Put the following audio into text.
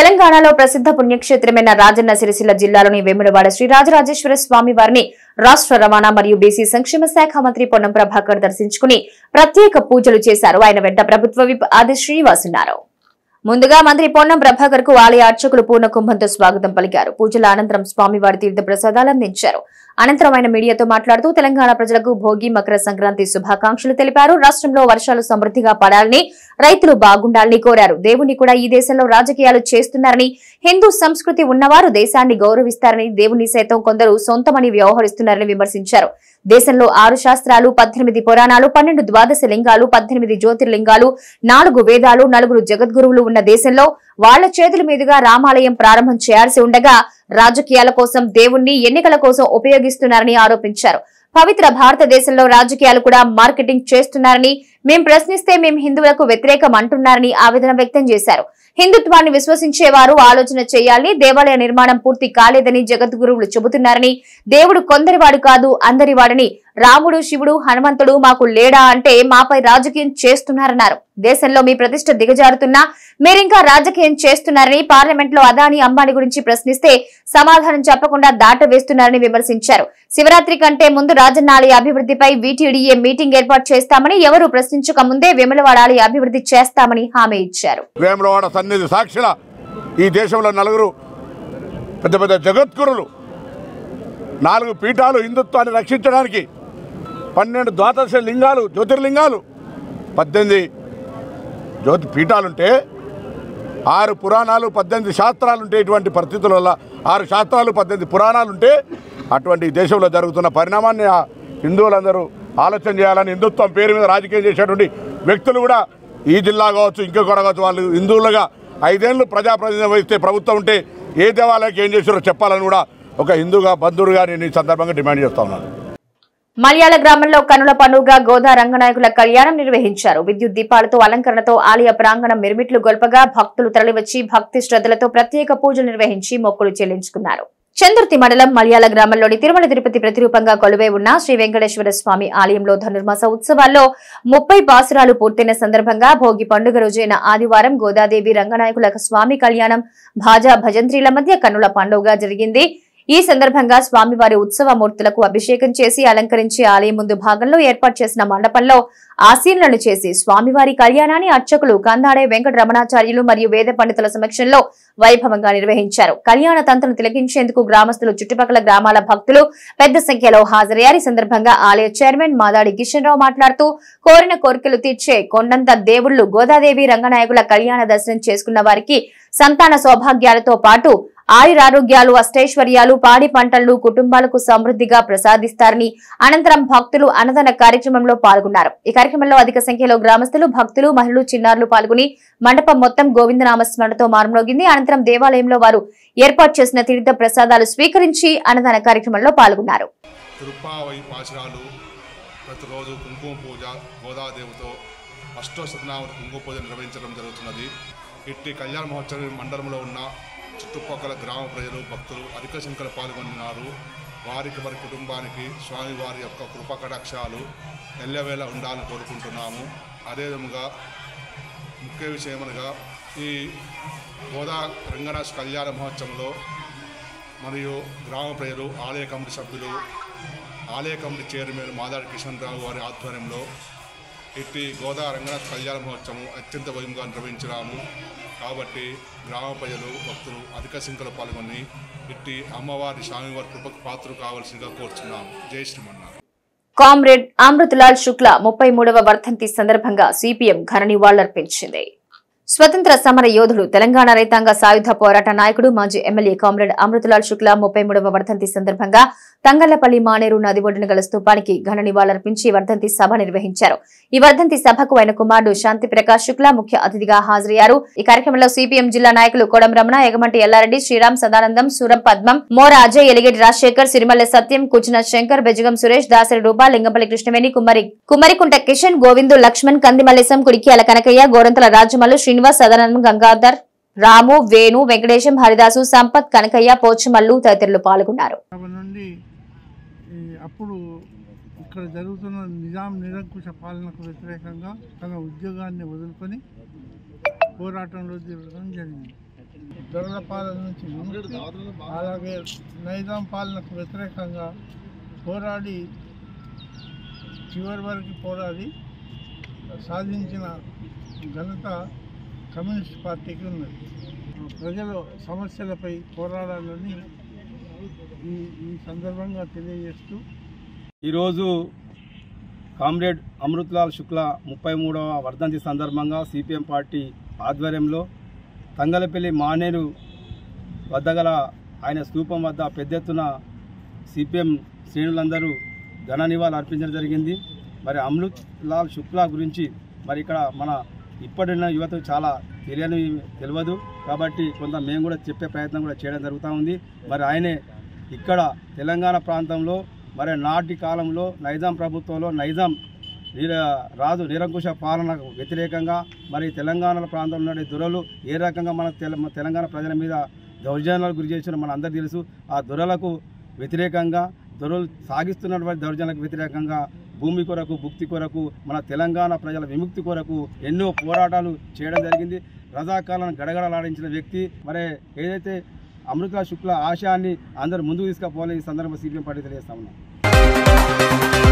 తెలంగాణలో ప్రసిద్ధ పుణ్యక్షేత్రమైన రాజన్న సిరిసిల్ల జిల్లాలోని వేములవాడ శ్రీ రాజరాజేశ్వర స్వామి వారిని రాష్ట్ర రవాణా మరియు బీసీ సంక్షేమ శాఖ మంత్రి పొన్నం ప్రభాకర్ దర్శించుకుని ప్రత్యేక పూజలు చేశారు ఆయన వెంట ప్రభుత్వ విప్ ఆది శ్రీనివాస్ ఉన్నారు ముందుగా మంత్రి పొన్నం ప్రభాకర్ కు ఆలయ అర్చకులు పూర్ణ కుంభంతో స్వాగతం పలికారు పూజల అనంతరం స్వామివారి తీర్థ ప్రసాదాలు అందించారు అనంతరం ఆయన మీడియాతో మాట్లాడుతూ తెలంగాణ ప్రజలకు భోగి మకర సంక్రాంతి శుభాకాంక్షలు తెలిపారు రాష్ట్రంలో వర్షాలు సమృద్ధిగా పడాలని రైతులు బాగుండాలని కోరారు దేవుని కూడా ఈ దేశంలో రాజకీయాలు చేస్తున్నారని హిందూ సంస్కృతి ఉన్నవారు దేశాన్ని గౌరవిస్తారని దేవుని సైతం కొందరు సొంతమని వ్యవహరిస్తున్నారని విమర్శించారు దేశంలో ఆరు శాస్త్రాలు పద్దెనిమిది పురాణాలు పన్నెండు ద్వాదశ లింగాలు పద్దెనిమిది జ్యోతిర్లింగాలు నాలుగు వేదాలు నలుగురు జగద్గురువులు ఉన్న దేశంలో వాళ్ల చేతుల మీదుగా రామాలయం ప్రారంభం చేయాల్సి ఉండగా రాజకీయాల కోసం దేవుణ్ణి ఎన్నికల కోసం ఉపయోగిస్తున్నారని ఆరోపించారు పవిత్ర భారతదేశంలో రాజకీయాలు కూడా మార్కెటింగ్ చేస్తున్నారని మేం ప్రశ్నిస్తే మేం హిందువులకు వ్యతిరేకం అంటున్నారని ఆవేదన వ్యక్తం చేశారు హిందుత్వాన్ని విశ్వసించేవారు ఆలోచన చేయాలి దేవాలయ నిర్మాణం పూర్తి కాలేదని జగద్గురువులు చెబుతున్నారని దేవుడు కొందరివాడు కాదు అందరివాడని రాముడు శివుడు హనుమంతుడు మాకు లేడా అంటే మాపై రాజకీయం చేస్తున్నారన్నారు దేశంలో మీ ప్రతిష్ట దిగజారుతున్నా మీరింకా రాజకీయం చేస్తున్నారని పార్లమెంట్ లో అదాని అంబానీ గురించి ప్రశ్నిస్తే సమాధానం చెప్పకుండా దాట వేస్తున్నారని విమర్శించారు శివరాత్రి కంటే ముందు రాజన్న ఆలయ అభివృద్ధిపై వీటీడీఏ మీటింగ్ ఏర్పాటు చేస్తామని ఎవరూ ప్రశ్నించక ముందే విమలవాడ ఆలయ అభివృద్ధి చేస్తామని హామీ ఇచ్చారు వేములవాడ సన్నిధి సాక్షిల ఈ దేశంలో నలుగురు పెద్ద పెద్ద జగద్గురులు నాలుగు పీఠాలు హిందుత్వాన్ని రక్షించడానికి పన్నెండు ద్వాదశ లింగాలు జ్యోతిర్లింగాలు పద్దెనిమిది జ్యోతి పీఠాలుంటే ఆరు పురాణాలు పద్దెనిమిది శాస్త్రాలు ఉంటే ఇటువంటి పరిస్థితుల వల్ల ఆరు శాస్త్రాలు పద్దెనిమిది పురాణాలు ఉంటే అటువంటి ఈ దేశంలో జరుగుతున్న పరిణామాన్ని ఆ హిందువులందరూ ఆలోచన చేయాలని హిందుత్వం పేరు మీద రాజకీయం చేసేటువంటి వ్యక్తులు కూడా ఈ జిల్లా కావచ్చు ఇంకొక కావచ్చు వాళ్ళు హిందువులుగా ఐదేళ్లు ప్రజాప్రతినిధి వహిస్తే ప్రభుత్వం ఉంటే ఏ దేవాలయానికి ఏం చేసారో చెప్పాలని కూడా ఒక హిందూగా బంధువుగా నేను ఈ సందర్భంగా డిమాండ్ చేస్తా ఉన్నాను మలయాళ గ్రామంలో కనుల పండుగ గోదా రంగనాయకుల కళ్యాణం నిర్వహించారు విద్యుత్ దీపాలతో అలంకరణతో ఆలయ ప్రాంగణం మిరుమిట్లు గొల్పగా భక్తులు తరలివచ్చి భక్తి శ్రద్ధలతో ప్రత్యేక పూజలు నిర్వహించి మొక్కులు చెల్లించుకున్నారు చందుర్తి మండలం మలయాళ గ్రామంలోని తిరుమల తిరుపతి ప్రతిరూపంగా కొలువై ఉన్న శ్రీ వెంకటేశ్వర స్వామి ఆలయంలో ధనుర్మాస ఉత్సవాల్లో ముప్పై బాసురాలు పూర్తయిన సందర్భంగా భోగి పండుగ రోజైన ఆదివారం గోదాదేవి రంగనాయకుల స్వామి కళ్యాణం భాజా భజంత్రీల మధ్య కన్నుల పండుగ జరిగింది ఈ సందర్భంగా స్వామివారి ఉత్సవ మూర్తులకు అభిషేకం చేసి అలంకరించి ఆలయం ముందు భాగంలో ఏర్పాటు చేసిన మండపంలో ఆసీనులను చేసి స్వామివారి కళ్యాణాన్ని అర్చకులు కందాడే వెంకట రమణాచార్యులు మరియు వేద పండితుల సమక్షంలో వైభవంగా నిర్వహించారు కళ్యాణ తంత్రం తిలకించేందుకు గ్రామస్తులు చుట్టుపక్కల గ్రామాల భక్తులు పెద్ద సంఖ్యలో హాజరయ్యారు ఈ సందర్భంగా ఆలయ చైర్మన్ మాదాడి కిషన్ రావు మాట్లాడుతూ కోరిన కోరికలు తీర్చే కొండంత దేవుళ్లు గోదాదేవి రంగనాయకుల కళ్యాణ దర్శనం చేసుకున్న వారికి సంతాన సౌభాగ్యాలతో పాటు ఆయురారోగ్యాలు అష్టైశ్వర్యాలు పాడి పంటలను కుటుంబాలకు సమృద్ధిగా ప్రసాదిస్తారని అనంతరం భక్తులు అన్నదాన కార్యక్రమంలో పాల్గొన్నారు ఈ కార్యక్రమంలో అధిక సంఖ్యలో గ్రామస్తులు భక్తులు మహిళలు చిన్నారులు పాల్గొని మండపం మొత్తం గోవిందనామ స్మరణతో మారుమోగింది అనంతరం దేవాలయంలో వారు ఏర్పాటు చేసిన తీర్థ ప్రసాదాలు స్వీకరించి అన్నదాన కార్యక్రమంలో పాల్గొన్నారు తిరుప్పావై పాశురాలు ప్రతిరోజు కుంకుమ పూజ గోదాదేవితో అష్టో శతనామ కుంకుమ పూజ నిర్వహించడం జరుగుతున్నది ఇట్టి కళ్యాణ మహోత్సవం మండలంలో ఉన్న చుట్టుపక్కల గ్రామ ప్రజలు భక్తులు అధిక సంఖ్యలో పాల్గొన్నారు వారికి వారి కుటుంబానికి స్వామివారి యొక్క కృపకటాక్షాలు ఎల్లవేళ ఉండాలని కోరుకుంటున్నాము అదేవిధంగా ముఖ్య విషయమనగా ఈ గోదా రంగనాథ్ కళ్యాణ మహోత్సవంలో మరియు గ్రామ ప్రజలు ఆలయ కమిటీ సభ్యులు ఆలయ కమిటీ చైర్మన్ మాదాడి కిషన్ రావు వారి ఆధ్వర్యంలో ఇట్టి గోదా రంగనాథ్ కళ్యాణ మహోత్సవం అత్యంత వైభవంగా నిర్వహించినాము కాబట్టి గ్రామ ప్రజలు భక్తులు అధిక సంఖ్యలో పాల్గొని ఇట్టి అమ్మవారి స్వామివారి కృపకు పాత్ర కావాల్సిందిగా కోరుచున్నాము జై శ్రీమన్నారాయణ కామ్రేడ్ అమృతలాల్ శుక్ల ముప్పై మూడవ వర్ధంతి సందర్భంగా సిపిఎం ఘన నివాళులర్పించింది స్వతంత్ర సమర యోధుడు తెలంగాణ రైతాంగ సాయుధ పోరాట నాయకుడు మాజీ ఎమ్మెల్యే కామ్రేడ్ అమృతలాల్ శుక్ల ముప్పై మూడవ వర్ధంతి సందర్భంగా తంగళ్లపల్లి మానేరు నది ఒడ్డున గల స్తూపానికి ఘన నివాళులర్పించి వర్ధంతి సభ నిర్వహించారు ఈ వర్ధంతి సభకు ఆయన కుమారుడు శాంతి ప్రకాష్ శుక్ల ముఖ్య అతిథిగా హాజరయ్యారు ఈ కార్యక్రమంలో సిపిఎం జిల్లా నాయకులు కోడం రమణ ఎగమంటి ఎల్లారెడ్డి శ్రీరామ్ సదానందం సూరం పద్మం మోర అజయ్ ఎలిగేటి రాజశేఖర్ సిరిమల్లె సత్యం కుచిన శంకర్ బెజగం సురేష్ దాసరి రూపా లింగంపల్లి కృష్ణవేణి కుమ్మరి కుమ్మరికుంట కిషన్ గోవిందు లక్ష్మణ్ కందిమల్లేశం కుడిక్యాల కనకయ్య గోరంతల రాజమల్లు శ్రీనివాస్ సదానందం గంగాధర్ రాము వేణు వెంకటేశం హరిదాసు సంపత్ కనకయ్య పోచమల్లు తదితరులు పాల్గొన్నారు సభ నుండి ఈ అప్పుడు ఇక్కడ జరుగుతున్న నిజాం నిరంకుశ పాలనకు వ్యతిరేకంగా తన ఉద్యోగాన్ని వదులుకొని పోరాటంలో దిగడం జరిగింది దొరల పాలన నుంచి విముక్తి అలాగే నైజాం పాలనకు వ్యతిరేకంగా పోరాడి చివరి వరకు పోరాడి సాధించిన ఘనత కమ్యూనిస్ట్ పార్టీకి ఉన్నది ప్రజల సమస్యలపై పోరాడాలని ఈ ఈ సందర్భంగా తెలియజేస్తూ ఈరోజు కామ్రేడ్ అమృత్లాల్ శుక్ల ముప్పై మూడవ వర్ధంతి సందర్భంగా సిపిఎం పార్టీ ఆధ్వర్యంలో తంగలపల్లి మానేరు వద్ద గల ఆయన స్తూపం వద్ద పెద్ద ఎత్తున సిపిఎం శ్రేణులందరూ ఘన నివాళులు అర్పించడం జరిగింది మరి అమృత్ లాల్ శుక్లా గురించి మరి ఇక్కడ మన ఇప్పటిన్న యువత చాలా తెలియని తెలియదు కాబట్టి కొంత మేము కూడా చెప్పే ప్రయత్నం కూడా చేయడం జరుగుతూ ఉంది మరి ఆయనే ఇక్కడ తెలంగాణ ప్రాంతంలో మరి నాటి కాలంలో నైజాం ప్రభుత్వంలో నైజాం నిర రాజు నిరంకుశ పాలనకు వ్యతిరేకంగా మరి తెలంగాణ ప్రాంతంలో ఉండే దొరలు ఏ రకంగా మన తెల తెలంగాణ ప్రజల మీద దౌర్జన్యాలకు గురి చేసిన మన అందరికీ తెలుసు ఆ దొరలకు వ్యతిరేకంగా దొరలు సాగిస్తున్నటువంటి దౌర్జన్యాలకు వ్యతిరేకంగా భూమి కొరకు భుక్తి కొరకు మన తెలంగాణ ప్రజల విముక్తి కొరకు ఎన్నో పోరాటాలు చేయడం జరిగింది రజాకాలను గడగడలాడించిన వ్యక్తి మరి ఏదైతే అమృత శుక్ల ఆశయాన్ని అందరూ ముందుకు తీసుకుపోవాలి ఈ సందర్భంగా సిపిఎం పార్టీ తెలియజేస్తా ఉన్నాం